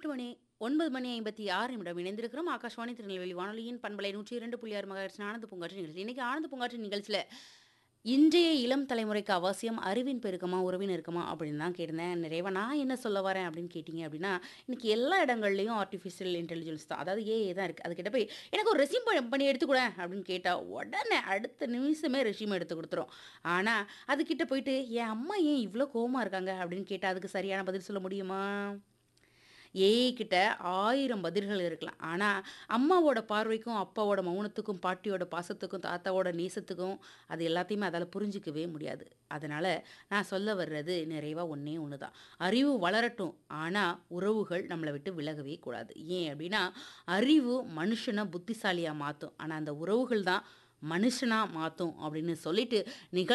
8 மணி 9 மணி 56 நிமிடம் இணைந்திருக்கிறோம். ஆகாஷ்வாணி திருநெல்வேலி வானொலியின் பண்பலை 102.6 மெகாஹெர்ட்ஸ் ஆனந்த பூங்காற்று நிகழ்ச்சி. இன்னைக்கு ஆனந்த பூங்காற்று நிகழ்ச்சியில, இன்றைய இளம் தலைமுறைக்கு அவசியம் அறிவின் பெருக்கமா, உறவின் இறுக்கமா அப்படின்னு தான் கேட்டிருந்தேன். நிறைவா நான் என்ன சொல்ல வரேன் அப்படின்னு கேட்டீங்க அப்படின்னா, இன்னைக்கு எல்லா இடங்கள்லயும் ஆர்ட்டிஃபிஷியல் இன்டெலிஜென்ஸ் தான். அதாவது ஏஐ தான் இருக்கு. அதுகிட்ட போய் எனக்கு ஒரு ரெஸ்யூம் ப பண்ணி எடுத்து குடேன் அப்படின்னு கேட்டா, உடனே அடுத்த நிமிஷமே ரெஸ்யூம் எடுத்து குடுத்துரும். ஆனா, அதுகிட்ட போயிட்டு என் அம்மா ஏன் இவ்ளோ கோவமா இருக்காங்க அப்படின்னு கேட்டா, அதுக்கு சரியான பதில் சொல்ல முடியுமா? ஏஐ கிட்ட 1000 பதில்கள் இருக்கலாம். ஆனா, அம்மாவோட பார்வைக்கும், அப்பாவோட மௌனத்துக்கும், பாட்டியோட பாசத்துக்கும், தாத்தாவோட நேசத்துக்கும் அது எல்லாத்தையுமே அதால புரிஞ்சுக்கவே முடியாது. அதனால நான் சொல்ல வர்றது நிறைவா ஒண்ணே ஒண்ணு தான். அறிவு வளரட்டும். ஆனா, உறவுகள் நம்மள விட்டு விலகவே கூடாது. ஏன் அப்படின்னா, அறிவு மனுஷன புத்திசாலியா மாத்தும். ஆனா, அந்த உறவுகள் தான் மனுஷனா மாத்தும் அப்படின்னு சொல்லிட்டு, நிகழ்